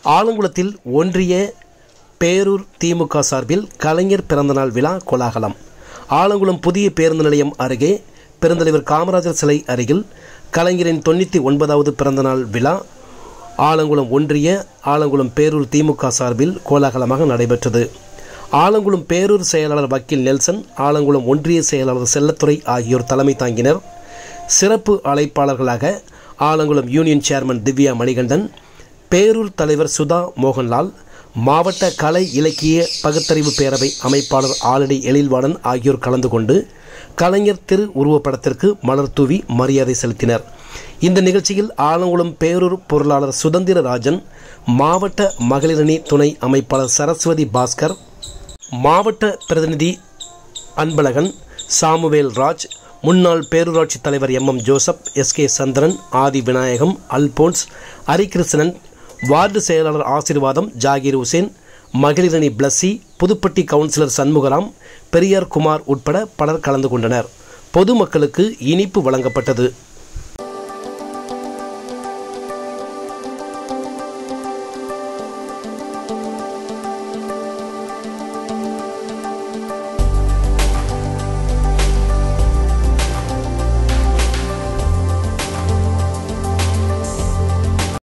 ஆலங்குளத்தில் ஒன்றிய பேரூர் திமுக சார்பில் கலைஞர் பிறந்தநாள் விழா கோலாகலம் ஆலங்குளம் புதிய பேருந்து நிலையம் அருகே பெருந்தலைவர் காமராஜர் சிலை அருகில் கலைஞரின் தொண்ணூற்றி ஒன்பதாவது பிறந்தநாள் விழா ஆலங்குளம் ஒன்றிய ஆலங்குளம் பேரூர் திமுக சார்பில் கோலாகலமாக நடைபெற்றது ஆலங்குளம் பேரூர் செயலாளர் வக்கீல் நெல்சன் ஆலங்குளம் ஒன்றிய செயலாளர் செல்லத்துறை ஆகியோர் தலைமை தாங்கினர் சிறப்பு அழைப்பாளர்களாக ஆலங்குளம் யூனியன் சேர்மன் திவ்யா மணிகண்டன் பேரூர் தலைவர் சுதா மோகன்லால் மாவட்ட கலை இலக்கிய பகுத்தறிவு பேரவை அமைப்பாளர் ஆலடி எழில்வாணன் ஆகியோர் கலந்து கொண்டு கலைஞர் திரு உருவப்படத்திற்கு மலர் தூவி மரியாதை செலுத்தினர் இந்த நிகழ்ச்சியில் ஆலங்குளம் பேரூர் பொருளாளர் சுதந்திர ராஜன் மாவட்ட மகளிரணி துணை அமைப்பாளர் சரஸ்வதி பாஸ்கர் மாவட்ட பிரதிநிதி அன்பழகன் சாமுவேல் ராஜ் முன்னாள் பேரூராட்சி தலைவர் M M Joseph S K Chandran Adhi Vinayagam Alphonse Harikrishnan ward செயலாளர் ஆசீர்வாதம் ஜாகீர் ஹுசேன் மகளிரணி பிளஸ்ஸி புதுப்பட்டி கவுன்சிலர் சண்முகராம் பெரியார் குமார் உட்பட பலர் கலந்து கொண்டனர் பொதுமக்களுக்கு இனிப்பு வழங்கப்பட்டது